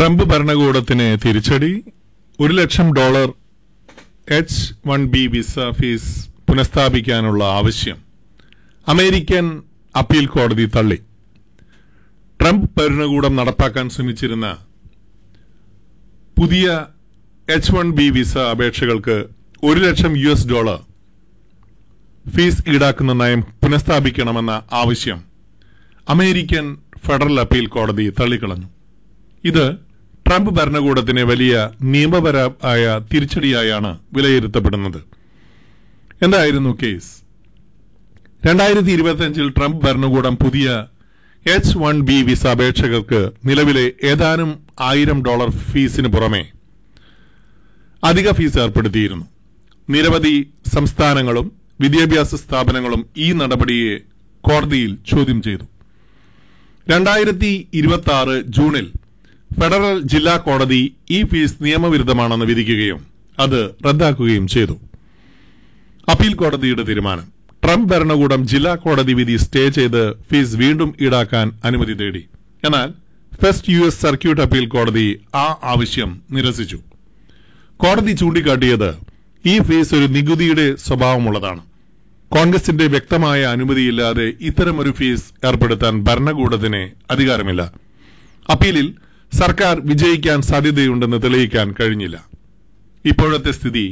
Trump ഭരണകൂടത്തിന് തിരിച്ചടി ഒരു ലക്ഷം dollar H one B visa fee പുനഃസ്ഥാപിക്കാനുള്ള ആവശ്യം അമേരിക്കൻ അപ്പീൽ കോടതി തള്ളി ട്രംപ് ഭരണകൂടം നടപ്പാക്കാൻ ശ്രമിച്ചിരുന്ന പുതിയ എച്ച് വൺ ബി വിസ അപേക്ഷകൾക്ക് ഒരു ലക്ഷം യു എസ് ഡോളർ ഫീസ് ഈടാക്കുന്ന നയം പുനഃസ്ഥാപിക്കണമെന്ന ആവശ്യം അമേരിക്കൻ ഫെഡറൽ അപ്പീൽ കോടതി തള്ളിക്കളഞ്ഞു ഇത് ട്രംപ് ഭരണകൂടത്തിന് വലിയ നിയമപരമായ തിരിച്ചടിയായാണ് വിലയിരുത്തപ്പെടുന്നത് എന്തായിരുന്നു കേസ് രണ്ടായിരത്തി ഇരുപത്തിയഞ്ചിൽ ട്രംപ് ഭരണകൂടം പുതിയ എച്ച് വൺ ബി വിസ അപേക്ഷകർക്ക് നിലവിലെ ഏതാനും ആയിരം ഡോളർ ഫീസിന് പുറമെ അധിക ഫീസ് ഏർപ്പെടുത്തിയിരുന്നു നിരവധി സംസ്ഥാനങ്ങളും വിദ്യാഭ്യാസ സ്ഥാപനങ്ങളും ഈ നടപടിയെ കോടതിയിൽ ചോദ്യം ചെയ്തു രണ്ടായിരത്തി ഇരുപത്തി ആറ് ജൂണിൽ ഫെഡറൽ ജില്ലാ കോടതി ഈ ഫീസ് നിയമവിരുദ്ധമാണെന്ന് വിധിക്കുകയും അത് റദ്ദാക്കുകയും ചെയ്തു അപ്പീൽ കോടതിയുടെ തീരുമാനം ട്രംപ് ഭരണകൂടം ജില്ലാ കോടതി വിധി സ്റ്റേ ചെയ്ത് ഫീസ് വീണ്ടും ഈടാക്കാൻ അനുമതി തേടി എന്നാൽ first U S circuit appeal കോടതി ആ ആവശ്യം നിരസിച്ചു കോടതി ചൂണ്ടിക്കാട്ടിയത് ഈ ഫീസ് ഒരു നികുതിയുടെ സ്വഭാവമുള്ളതാണ് കോൺഗ്രസിന്റെ വ്യക്തമായ അനുമതിയില്ലാതെ ഇത്തരമൊരു ഫീസ് ഏർപ്പെടുത്താൻ ഭരണകൂടത്തിന് അധികാരമില്ല അപ്പീലിൽ സർക്കാർ വിജയിക്കാൻ സാധ്യതയുണ്ടെന്ന് തെളിയിക്കാൻ കഴിഞ്ഞില്ല ഇപ്പോഴത്തെ സ്ഥിതി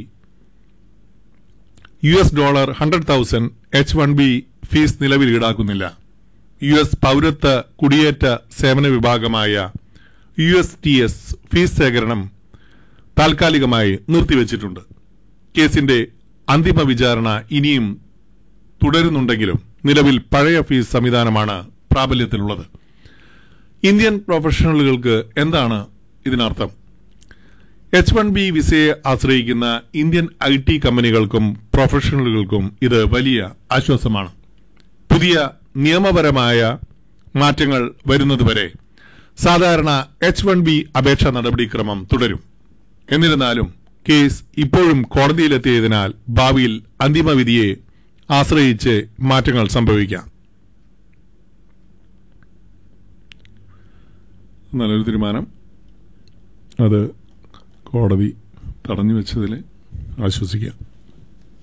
U S dollar hundred thousand H one B fee നിലവിൽ ഈടാക്കുന്നില്ല യു എസ് പൌരത്വ കുടിയേറ്റ സേവന വിഭാഗമായ U S T S fee ശേഖരണം താൽക്കാലികമായി നിർത്തിവച്ചിട്ടുണ്ട് കേസിന്റെ അന്തിമ വിചാരണ ഇനിയും തുടരുന്നുണ്ടെങ്കിലും നിലവിൽ പഴയ ഫീസ് സംവിധാനമാണ് പ്രാബല്യത്തിലുള്ളത് ഇന്ത്യൻ പ്രൊഫഷണലുകൾക്ക് എന്താണ് ഇതിനർത്ഥം എച്ച് വൺ ബി വിസയെ ആശ്രയിക്കുന്ന ഇന്ത്യൻ ഐ ടി കമ്പനികൾക്കും പ്രൊഫഷണലുകൾക്കും ഇത് വലിയ ആശ്വാസമാണ് പുതിയ നിയമപരമായ മാറ്റങ്ങൾ വരുന്നതുവരെ സാധാരണ എച്ച് വൺ ബി അപേക്ഷാ നടപടിക്രമം തുടരും എന്നിരുന്നാലും കേസ് ഇപ്പോഴും കോടതിയിലെത്തിയതിനാൽ ഭാവിയിൽ അന്തിമവിധിയെ ആശ്രയിച്ച് മാറ്റങ്ങൾ സംഭവിക്കാം നല്ലൊരു തീരുമാനം അത് കോടതി തടഞ്ഞു വെച്ചതിൽ ആശ്വസിക്കാം